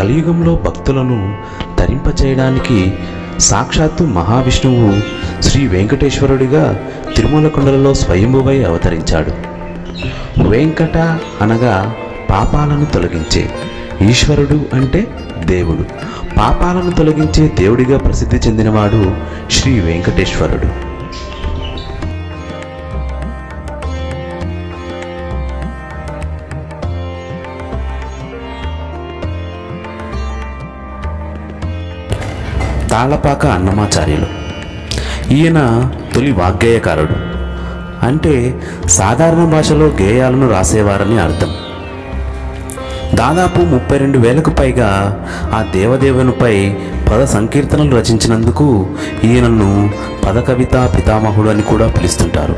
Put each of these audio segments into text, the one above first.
కలియుగంలో భక్తులను తరింపచేయడానికి సాక్షాత్తు మహావిష్ణువు శ్రీ వెంకటేశ్వరుడిగా తిరుమల కొండలలో స్వయంభువై అవతరించాడు వెంకట అనగా పాపాలను తొలగించే ఈశ్వరుడు అంటే దేవుడు పాపాలను తొలగించే దేవుడిగా ప్రసిద్ధి చెందినవాడు శ్రీ వెంకటేశ్వరుడు తాళపాక అన్నమాచార్యులు ఈయన తొలి వాగ్గేయకారుడు అంటే సాధారణ భాషలో గేయాలను రాసేవారని అర్థం దాదాపు ముప్పై రెండు వేలకు పైగా ఆ దేవదేవునిపై పద సంకీర్తనలు రచించినందుకు ఈయనను పదకవిత పితామహుడు అని కూడా పిలుస్తుంటారు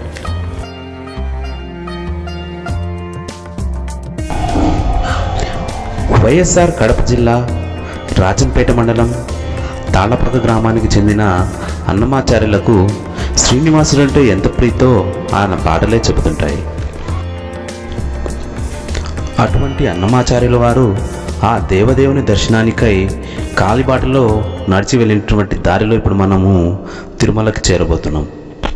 వైఎస్ఆర్ కడప జిల్లా రాజంపేట మండలం తాళపక గ్రామానికి చెందిన అన్నమాచార్యులకు శ్రీనివాసుడంటే ఎంత ప్రీతో ఆయన పాటలే చెబుతుంటాయి అటువంటి అన్నమాచార్యుల వారు ఆ దేవదేవుని దర్శనానికై కాలిబాటలో నడిచి వెళ్ళినటువంటి దారిలో ఇప్పుడు మనము తిరుమలకి చేరబోతున్నాం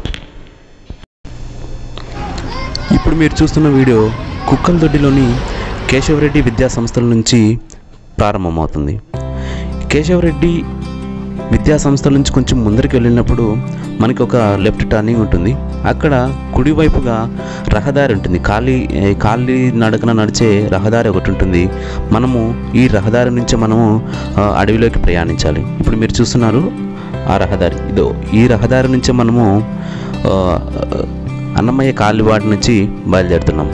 ఇప్పుడు మీరు చూస్తున్న వీడియో కుక్కలదొడ్డిలోని కేశవరెడ్డి విద్యా సంస్థల నుంచి ప్రారంభమవుతుంది కేశవరెడ్డి విద్యా సంస్థల నుంచి కొంచెం ముందరికి వెళ్ళినప్పుడు మనకి ఒక లెఫ్ట్ టర్నింగ్ ఉంటుంది అక్కడ కుడివైపుగా రహదారి ఉంటుంది ఖాళీ ఏ, ఖాళీ నడకన నడిచే రహదారి ఒకటి ఉంటుంది మనము ఈ రహదారి నుంచి మనము ఆ, అడవిలోకి ప్రయాణించాలి ఇప్పుడు మీరు చూస్తున్నారు ఆ రహదారి ఇదో ఈ రహదారి నుంచి మనము ఆ, అన్నమయ్య కాలివాడి నుంచి బయలుదేరుతున్నాం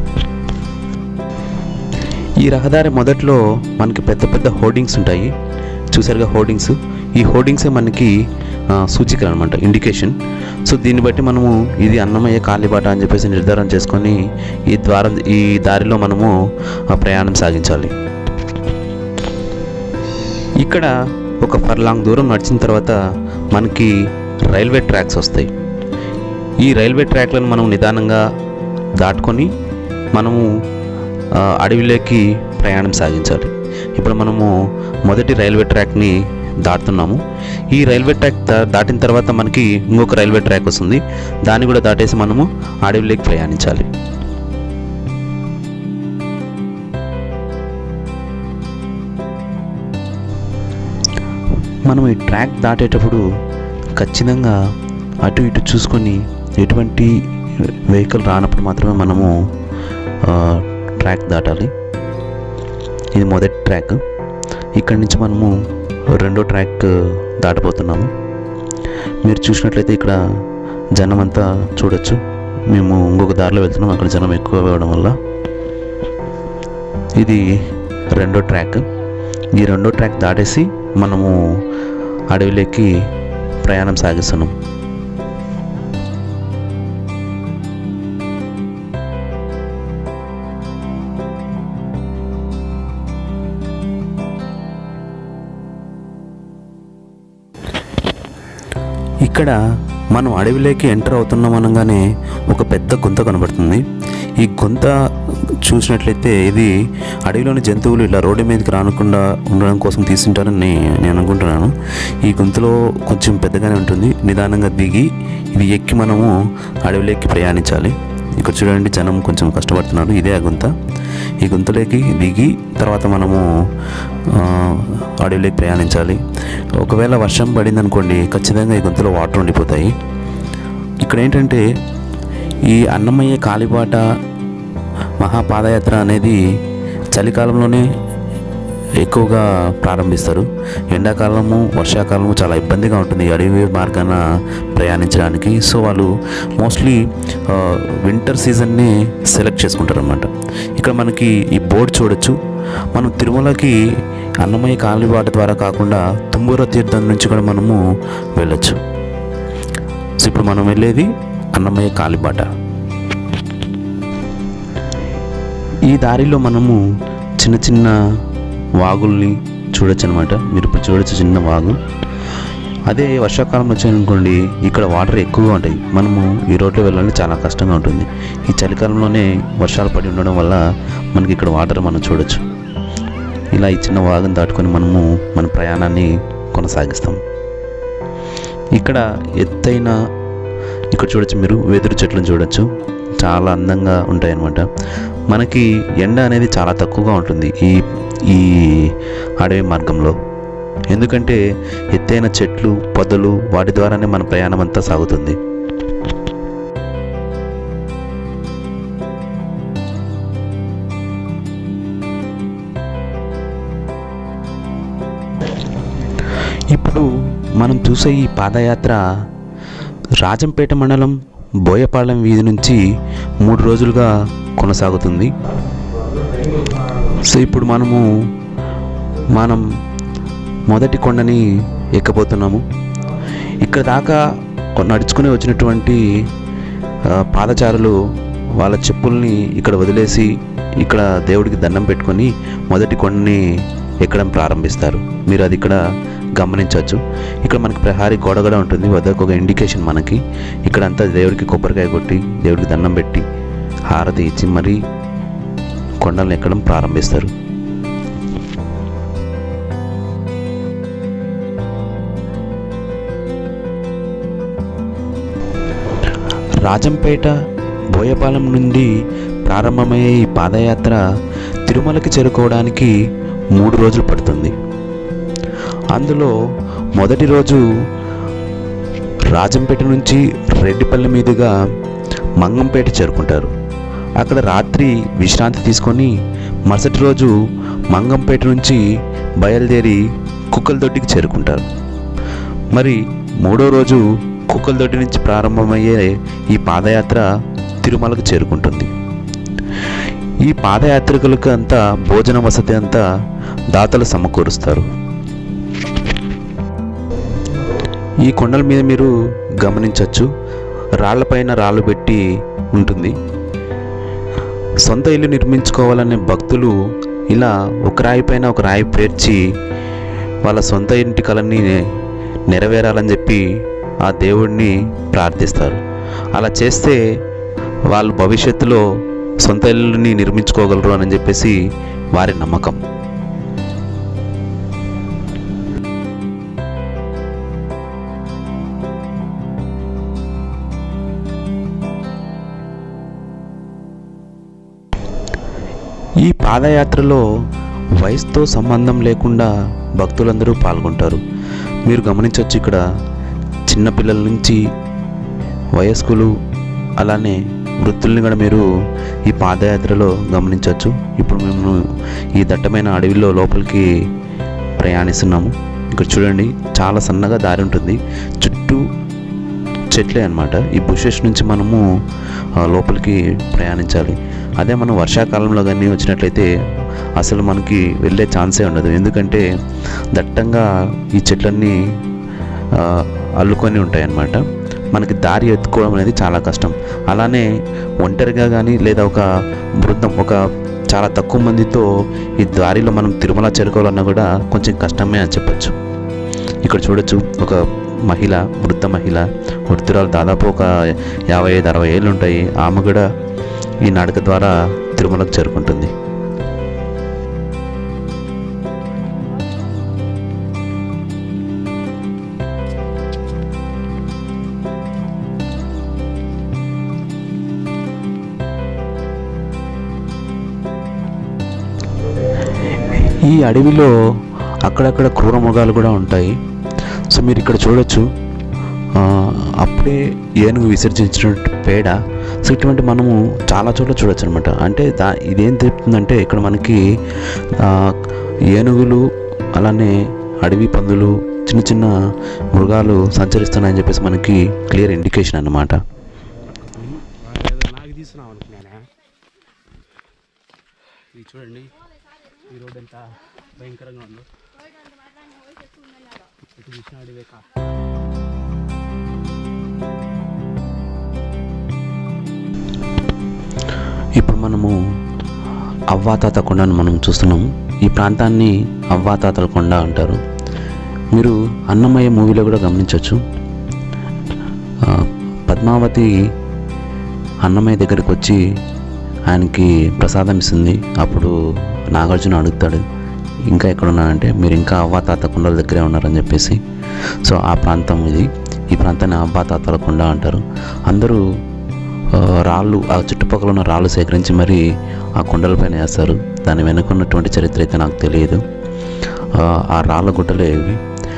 ఈ రహదారి మొదట్లో మనకి పెద్ద పెద్ద హోర్డింగ్స్ ఉంటాయి చూసారుగా హోర్డింగ్స్ ఈ హోర్డింగ్సే మనకి ఆ, సూచికలు అనమాట ఇండికేషన్ సో దీన్ని బట్టి మనము ఇది అన్నమయ్య కాలిబాట అని చెప్పేసి నిర్ధారణ చేసుకొని ఈ ద్వారం ఈ దారిలో మనము ఆ, ప్రయాణం సాగించాలి ఇక్కడ ఒక ఫర్లాంగ్ దూరం నడిచిన తర్వాత మనకి రైల్వే ట్రాక్స్ వస్తాయి ఈ రైల్వే ట్రాక్లను మనం నిదానంగా దాటుకొని మనము ఆ, అడవిలోకి ప్రయాణం సాగించాలి ఇప్పుడు మనము మొదటి రైల్వే ట్రాక్ని దాటుతున్నాము ఈ రైల్వే ట్రాక్ దా- దాటిన తర్వాత మనకి ఇంకొక రైల్వే ట్రాక్ వస్తుంది దాన్ని కూడా దాటేసి మనము అడవిలోకి ప్రయాణించాలి మనం ఈ ట్రాక్ దాటేటప్పుడు ఖచ్చితంగా అటు ఇటు చూసుకొని ఎటువంటి వెహికల్ రానప్పుడు మాత్రమే మనము ఆ, ట్రాక్ దాటాలి ఇది మొదటి ట్రాక్ ఇక్కడి నుంచి మనము రెండో ట్రాక్ దాటబోతున్నాము మీరు చూసినట్లయితే ఇక్కడ జనం అంతా చూడొచ్చు మేము ఇంకొక దారిలో వెళ్తున్నాం అక్కడ జనం ఎక్కువ అవ్వడం వల్ల ఇది రెండో ట్రాక్ ఈ రెండో ట్రాక్ దాటేసి మనము అడవిలోకి ప్రయాణం సాగిస్తున్నాం ఇక్కడ మనం అడవిలోకి ఎంటర్ అవుతున్నాం అనగానే ఒక పెద్ద గుంత కనబడుతుంది ఈ గుంత చూసినట్లయితే ఇది అడవిలోని జంతువులు ఇలా రోడ్డు మీదకి రానకుండా ఉండడం కోసం తీసుంటారని నేను అనుకుంటున్నాను ఈ గుంతలో కొంచెం పెద్దగానే ఉంటుంది నిదానంగా దిగి ఇది ఎక్కి మనము అడవిలోకి ప్రయాణించాలి ఇక్కడ చూడండి జనం కొంచెం కష్టపడుతున్నారు ఇదే ఆ గుంత ఈ గుంతలోకి దిగి తర్వాత మనము ఆ, అడవిలోకి ప్రయాణించాలి ఒకవేళ వర్షం పడింది అనుకోండి ఖచ్చితంగా ఈ గుంతలో వాటర్ ఉండిపోతాయి ఇక్కడ ఏంటంటే ఈ అన్నమయ్య కాలిబాట మహాపాదయాత్ర అనేది చలికాలంలోనే ఎక్కువగా ప్రారంభిస్తారు ఎండాకాలము వర్షాకాలము చాలా ఇబ్బందిగా ఉంటుంది ఈ అడవి మార్గాన ప్రయాణించడానికి సో వాళ్ళు మోస్ట్లీ వింటర్ సీజన్ని సెలెక్ట్ చేసుకుంటారు అనమాట ఇక్కడ మనకి ఈ బోర్డు చూడొచ్చు మనం తిరుమలకి అన్నమయ్య కాలిబాట ద్వారా కాకుండా తుంబూర తీర్థం నుంచి కూడా మనము వెళ్ళొచ్చు సో ఇప్పుడు మనం వెళ్ళేది అన్నమయ్య కాలిబాట ఈ దారిలో మనము చిన్న చిన్న వాగుల్ని చూడొచ్చు అనమాట మీరు ఇప్పుడు చూడొచ్చు చిన్న వాగు అదే వర్షాకాలం వచ్చాయనుకోండి ఇక్కడ వాటర్ ఎక్కువగా ఉంటాయి మనము ఈ రోడ్లో వెళ్ళాలంటే చాలా కష్టంగా ఉంటుంది ఈ చలికాలంలోనే వర్షాలు పడి ఉండడం వల్ల మనకి ఇక్కడ వాటర్ మనం చూడొచ్చు ఇలా ఈ చిన్న వాగం దాటుకొని మనము మన ప్రయాణాన్ని కొనసాగిస్తాం ఇక్కడ ఎత్తైన ఇక్కడ చూడొచ్చు మీరు వెదురు చెట్లను చూడొచ్చు చాలా అందంగా ఉంటాయి అన్నమాట మనకి ఎండ అనేది చాలా తక్కువగా ఉంటుంది ఈ ఈ అడవి మార్గంలో ఎందుకంటే ఎత్తైన చెట్లు పొదలు వాటి ద్వారానే మన ప్రయాణం అంతా సాగుతుంది ఇప్పుడు మనం చూసే ఈ పాదయాత్ర రాజంపేట మండలం బోయపాలెం వీధి నుంచి మూడు రోజులుగా కొనసాగుతుంది సో ఇప్పుడు మనము మనం మొదటి కొండని ఎక్కబోతున్నాము ఇక్కడ దాకా నడుచుకుని వచ్చినటువంటి ఆ, పాదచారులు వాళ్ళ చెప్పుల్ని ఇక్కడ వదిలేసి ఇక్కడ దేవుడికి దండం పెట్టుకొని మొదటి కొండని ఎక్కడం ప్రారంభిస్తారు మీరు అది ఇక్కడ గమనించవచ్చు ఇక్కడ మనకి ప్రహారీ గోడ కూడా ఉంటుంది వద్దకు ఒక ఇండికేషన్ మనకి ఇక్కడ అంతా దేవుడికి కొబ్బరికాయ కొట్టి దేవుడికి దండం పెట్టి హారతి ఇచ్చి మరీ కొండలను ఎక్కడం ప్రారంభిస్తారు రాజంపేట బోయపాలెం నుండి ప్రారంభమయ్యే ఈ పాదయాత్ర తిరుమలకి చేరుకోవడానికి మూడు రోజులు పడుతుంది అందులో మొదటి రోజు రాజంపేట నుంచి రెడ్డిపల్లి మీదుగా మంగంపేట చేరుకుంటారు అక్కడ రాత్రి విశ్రాంతి తీసుకొని మరుసటి రోజు మంగంపేట నుంచి బయలుదేరి కుక్కలదొడ్డికి చేరుకుంటారు మరి మూడో రోజు కుక్కలదొడ్డి నుంచి ప్రారంభమయ్యే ఈ పాదయాత్ర తిరుమలకు చేరుకుంటుంది ఈ పాదయాత్రికులకు అంతా భోజన వసతి అంతా దాతలు సమకూరుస్తారు ఈ కొండల మీద మీరు గమనించవచ్చు రాళ్లపైన రాళ్ళు పెట్టి ఉంటుంది సొంత ఇల్లు నిర్మించుకోవాలనే భక్తులు ఇలా ఒక రాయి పైన ఒక రాయి పేర్చి వాళ్ళ సొంత ఇంటి కళని నెరవేరాలని చెప్పి ఆ దేవుడిని ప్రార్థిస్తారు అలా చేస్తే వాళ్ళు భవిష్యత్తులో సొంత ఇల్లుని నిర్మించుకోగలరు అని చెప్పేసి వారి నమ్మకం ఈ పాదయాత్రలో వయసుతో సంబంధం లేకుండా భక్తులందరూ పాల్గొంటారు మీరు గమనించవచ్చు ఇక్కడ చిన్నపిల్లల నుంచి వయస్కులు అలానే వృత్తుల్ని కూడా మీరు ఈ పాదయాత్రలో గమనించవచ్చు ఇప్పుడు మేము ఈ దట్టమైన అడవిలో లోపలికి ప్రయాణిస్తున్నాము ఇక్కడ చూడండి చాలా సన్నగా దారి ఉంటుంది చుట్టూ చెట్లే అన్నమాట ఈ బుషెస్ నుంచి మనము ఆ, లోపలికి ప్రయాణించాలి అదే మనం వర్షాకాలంలో కానీ వచ్చినట్లయితే అసలు మనకి వెళ్ళే ఛాన్సే ఉండదు ఎందుకంటే దట్టంగా ఈ చెట్లన్నీ ఆ, అల్లుకొని ఉంటాయి అన్నమాట మనకి దారి ఎత్తుకోవడం అనేది చాలా కష్టం అలానే ఒంటరిగా కానీ లేదా ఒక బృందం ఒక చాలా తక్కువ మందితో ఈ దారిలో మనం తిరుమల చేరుకోవాలన్నా కూడా కొంచెం కష్టమే అని చెప్పచ్చు ఇక్కడ చూడొచ్చు ఒక మహిళ వృద్ధ మహిళ వృద్ధురాలు దాదాపు ఒక యాభై ఐదు అరవై ఏళ్ళు ఉంటాయి ఆమె కూడా ఈ నడక ద్వారా తిరుమలకు చేరుకుంటుంది ఈ అడవిలో అక్కడక్కడ క్రూర మృగాలు కూడా ఉంటాయి సో మీరు ఇక్కడ చూడొచ్చు ఆ, అప్పుడే ఏనుగు విసర్జించినటువంటి పేడ సో ఇటువంటి మనము చాలా చోట్ల చూడొచ్చు అనమాట అంటే దా ఇదేం చెప్తుందంటే ఇక్కడ మనకి ఆ, ఏనుగులు అలానే అడవి పందులు చిన్న చిన్న మృగాలు సంచరిస్తున్నాయని చెప్పేసి మనకి క్లియర్ ఇండికేషన్ అన్నమాట నాకు తీసుకున్నాం అనుకున్నానే ఇది చూడండి ఈ రోడ్ ఎంత భయంకరంగా ఉందో ఇటు చూసిన అడివే కా ఇప్పుడు మనము అవ్వాతాత కొండను మనం చూస్తున్నాము ఈ ప్రాంతాన్ని అవ్వాతాతల కొండ అంటారు మీరు అన్నమయ్య మూవీలో కూడా గమనించవచ్చు ఆ, పద్మావతి అన్నమయ్య దగ్గరికి వచ్చి ఆయనకి ప్రసాదం ఇస్తుంది అప్పుడు నాగార్జున అడుగుతాడు ఇంకా ఎక్కడ ఉన్నానంటే మీరు ఇంకా అవ్వా తాత కుండల దగ్గరే ఉన్నారని చెప్పేసి సో ఆ ప్రాంతం ఇది ఈ ప్రాంతాన్ని అవ్వా తాతల కుండ అంటారు అందరూ ఆ, రాళ్ళు ఆ చుట్టుపక్కల ఉన్న రాళ్ళు సేకరించి మరి ఆ కుండలపైన వేస్తారు దాని వెనుక ఉన్నటువంటి చరిత్ర అయితే నాకు తెలియదు ఆ, ఆ రాళ్ళ గుట్టలే ఇవి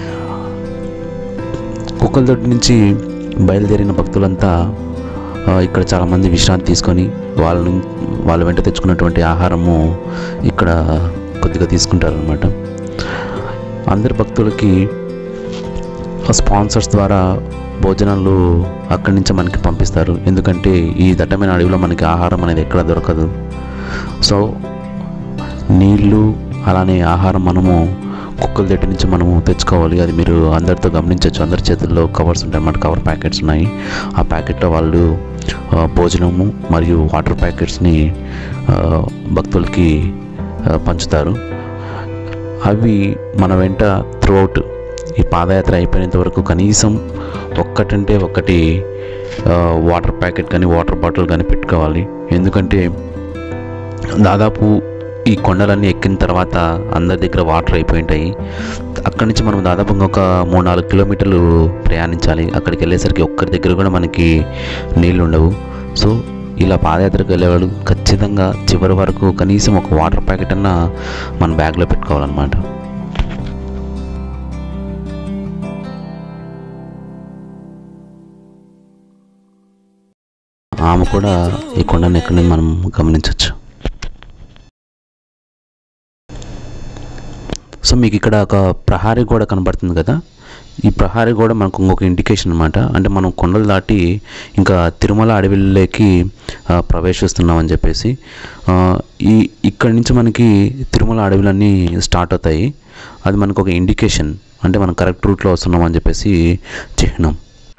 కుక్కలదొడ్డి నుంచి బయలుదేరిన భక్తులంతా ఆ, ఇక్కడ చాలామంది విశ్రాంతి తీసుకొని వాళ్ళ నుం- వాళ్ళ వెంట తెచ్చుకున్నటువంటి ఆహారము ఇక్కడ కొద్దిగా తీసుకుంటారనమాట అందరి భక్తులకి స్పాన్సర్స్ ద్వారా భోజనాలు అక్కడి నుంచి మనకి పంపిస్తారు ఎందుకంటే ఈ దట్టమైన అడవిలో మనకి ఆహారం అనేది ఎక్కడ దొరకదు సో నీళ్ళు అలానే ఆహారం మనము కుక్కల దగ్గర నుంచి మనము తెచ్చుకోవాలి అది మీరు అందరితో గమనించవచ్చు అందరి చేతుల్లో కవర్స్ ఉంటాయి అన్నమాట కవర్ ప్యాకెట్స్ ఉన్నాయి ఆ ప్యాకెట్లో వాళ్ళు ఆ, భోజనము మరియు వాటర్ ప్యాకెట్స్ని ఆ, భక్తులకి ఆ, పంచుతారు అవి మన వెంట త్రూఅవుట్ ఈ పాదయాత్ర అయిపోయినంత వరకు కనీసం ఒక్కటంటే ఒకటి ఆ, వాటర్ ప్యాకెట్ కానీ వాటర్ బాటిల్ కానీ పెట్టుకోవాలి ఎందుకంటే దాదాపు ఈ కొండలన్నీ ఎక్కిన తర్వాత అందరి దగ్గర వాటర్ అయిపోయి ఉంటాయి అక్కడి నుంచి మనం దాదాపు ఇంకొక మూడు నాలుగు కిలోమీటర్లు ప్రయాణించాలి అక్కడికి వెళ్ళేసరికి ఒక్కరి దగ్గర కూడా మనకి నీళ్ళు ఉండవు సో ఇలా పాదయాత్రకు వెళ్ళేవాళ్ళు ఖచ్చితంగా చివరి వరకు కనీసం ఒక వాటర్ ప్యాకెట్ అన్నా మన బ్యాగ్లో పెట్టుకోవాలన్నమాట ఆమె కూడా ఈ కొండను ఎక్కడి మనం గమనించవచ్చు సో మీకు ఇక్కడ ఒక ప్రహారీ గోడ కనబడుతుంది కదా ఈ ప్రహారీ గోడ మనకు ఇంకొక ఇండికేషన్ అనమాట అంటే మనం కొండలు దాటి ఇంకా తిరుమల అడవిలోకి ఆ, ప్రవేశిస్తున్నామని చెప్పేసి ఆ, ఈ ఇక్కడి నుంచి మనకి తిరుమల అడవులన్నీ స్టార్ట్ అవుతాయి అది మనకు ఒక ఇండికేషన్ అంటే మనం కరెక్ట్ రూట్లో వస్తున్నాం అని చెప్పేసి చిహ్నం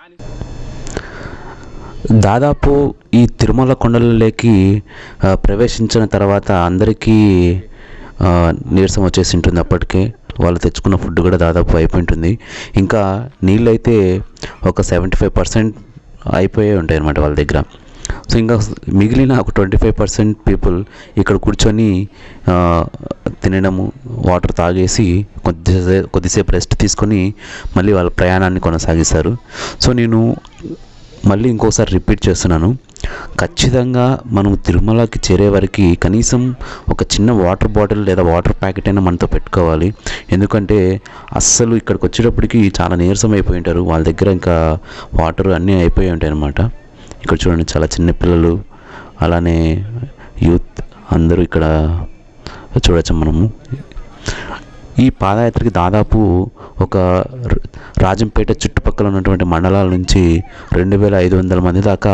దాదాపు ఈ తిరుమల కొండలలోకి ఆ, ప్రవేశించిన తర్వాత అందరికీ ఆ, నీరసం వచ్చేసి ఉంటుంది అప్పటికే వాళ్ళు తెచ్చుకున్న ఫుడ్ కూడా దాదాపు అయిపోయి ఉంటుంది ఇంకా నీళ్ళు అయితే ఒక సెవెంటీ ఫైవ్ పర్సెంట్ అయిపోయే ఉంటాయి అన్నమాట వాళ్ళ దగ్గర సో ఇంకా మిగిలిన ఒక ట్వంటీ ఫైవ్ పర్సెంట్ పీపుల్ ఇక్కడ కూర్చొని ఆ, తినడము వాటర్ తాగేసి కొద్దిసేపు కొద్దిసేపు రెస్ట్ తీసుకొని మళ్ళీ వాళ్ళ ప్రయాణాన్ని కొనసాగిస్తారు సో నేను మళ్ళీ ఇంకోసారి రిపీట్ చేస్తున్నాను ఖచ్చితంగా మనం తిరుమలకి చేరే వరకు కనీసం ఒక చిన్న వాటర్ బాటిల్ లేదా వాటర్ ప్యాకెట్ అయినా మనతో పెట్టుకోవాలి ఎందుకంటే అస్సలు ఇక్కడికి వచ్చేటప్పటికి చాలా నీరసం అయిపోయి ఉంటారు వాళ్ళ దగ్గర ఇంకా వాటర్ అన్నీ అయిపోయి ఉంటాయి అన్నమాట ఇక్కడ చూడండి చాలా చిన్న పిల్లలు అలానే యూత్ అందరూ ఇక్కడ చూడొచ్చు మనము ఈ పాదయాత్రకి దాదాపు ఒక ర- రాజంపేట చుట్టుపక్కల ఉన్నటువంటి మండలాల నుంచి రెండు వేల ఐదు వందల మంది దాకా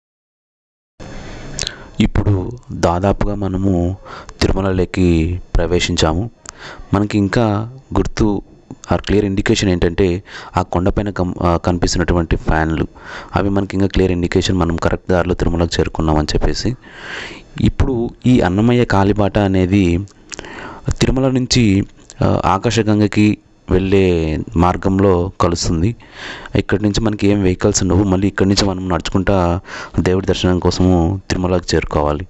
ఇప్పుడు దాదాపుగా మనము తిరుమలలోకి ప్రవేశించాము మనకి ఇంకా గుర్తు ఆ క్లియర్ ఇండికేషన్ ఏంటంటే ఆ కొండపైన కం ఆ కనిపిస్తున్నటువంటి ఫ్యాన్లు అవి మనకి ఇంకా క్లియర్ ఇండికేషన్ మనం కరెక్ట్ దారిలో తిరుమలకు చేరుకున్నామని చెప్పేసి ఇప్పుడు ఈ అన్నమయ్య కాలిబాట అనేది తిరుమల నుంచి ఆ, ఆకాశగంగకి వెళ్ళే మార్గంలో కలుస్తుంది ఇక్కడి నుంచి మనకి ఏం వెహికల్స్ ఉండవు మళ్ళీ ఇక్కడి నుంచి మనం నడుచుకుంటా దేవుడి దర్శనం కోసము తిరుమలకి చేరుకోవాలి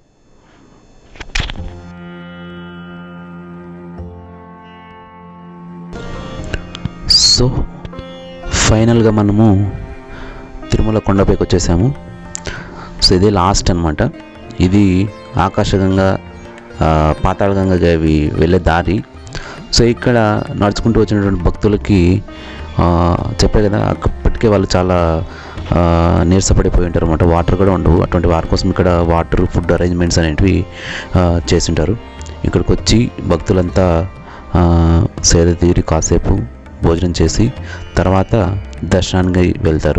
సో ఫైనల్గా మనము తిరుమల కొండపైకి వచ్చేసాము సో ఇదే లాస్ట్ అనమాట ఇది ఆకాశగంగా ఆ, పాతాళగంగా అవి వెళ్ళే దారి సో ఇక్కడ నడుచుకుంటూ వచ్చినటువంటి భక్తులకి ఆ, చెప్పే కదా అప్పటికే వాళ్ళు చాలా ఆ, నీరసపడిపోయి ఉంటారు అనమాట వాటర్ కూడా ఉండవు అటువంటి వారి కోసం ఇక్కడ వాటర్ ఫుడ్ అరేంజ్మెంట్స్ అనేటివి ఆ, చేసింటారు ఇక్కడికి వచ్చి భక్తులంతా ఆ, సేద తీరి కాసేపు భోజనం చేసి తర్వాత దర్శనానికి వెళ్తారు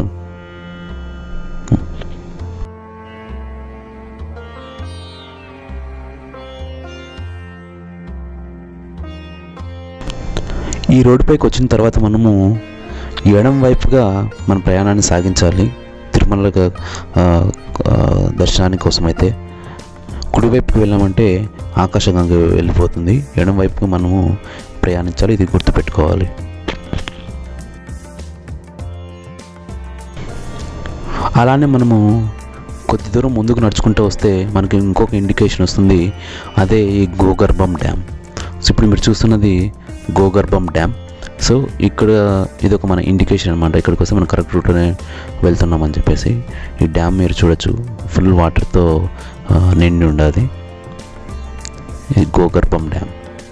ఈ రోడ్డుపైకి వచ్చిన తర్వాత మనము ఎడం వైపుగా మన ప్రయాణాన్ని సాగించాలి తిరుమల దర్శనానికి కోసమైతే కుడివైపుకి వెళ్ళామంటే ఆకాశగంగ వెళ్ళిపోతుంది ఎడం వైపుకి మనము ప్రయాణించాలి ఇది గుర్తుపెట్టుకోవాలి అలానే మనము కొద్ది దూరం ముందుకు నడుచుకుంటూ వస్తే మనకి ఇంకొక ఇండికేషన్ వస్తుంది అదే ఈ గోగర్భం డ్యామ్ సో ఇప్పుడు మీరు చూస్తున్నది గోగర్భం డ్యామ్ సో ఇక్కడ ఇది ఒక మన ఇండికేషన్ అనమాట ఇక్కడికి వస్తే మనం కరెక్ట్ రూట్లోనే వెళ్తున్నామని చెప్పేసి ఈ డ్యామ్ మీరు చూడొచ్చు ఫుల్ వాటర్తో నిండి ఉండదు ఇది గోగర్భం డ్యామ్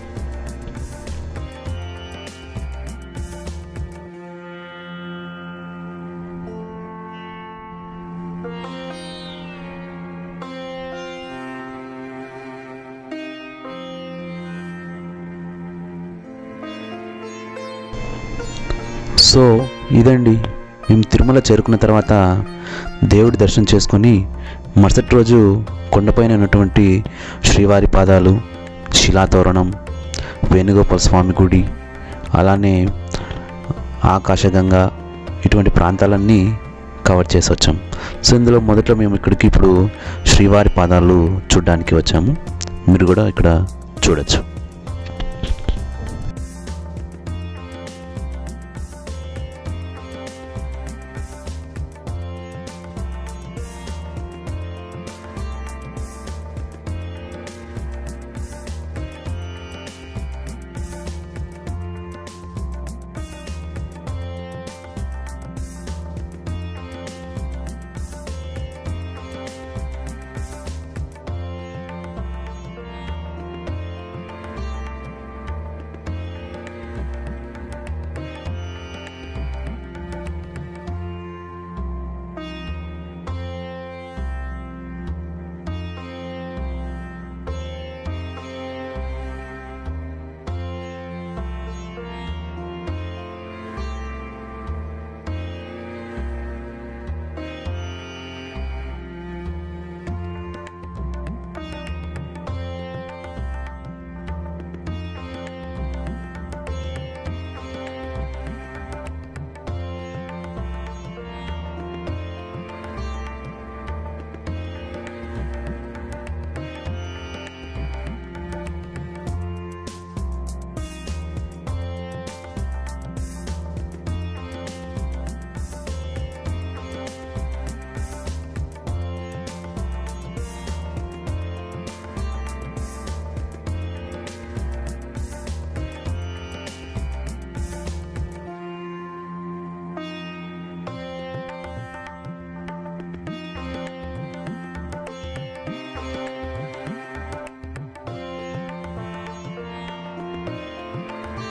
సో ఇదండి మేము తిరుమల చేరుకున్న తర్వాత దేవుడి దర్శనం చేసుకొని మరుసటి రోజు కొండపైన ఉన్నటువంటి శ్రీవారి పాదాలు శిలాతోరణం వేణుగోపాల స్వామి గుడి అలానే ఆకాశగంగా ఇటువంటి ప్రాంతాలన్నీ కవర్ చేసి వచ్చాం సో ఇందులో మొదట్లో మేము ఇక్కడికి ఇప్పుడు శ్రీవారి పాదాలు చూడడానికి వచ్చాము మీరు కూడా ఇక్కడ చూడొచ్చు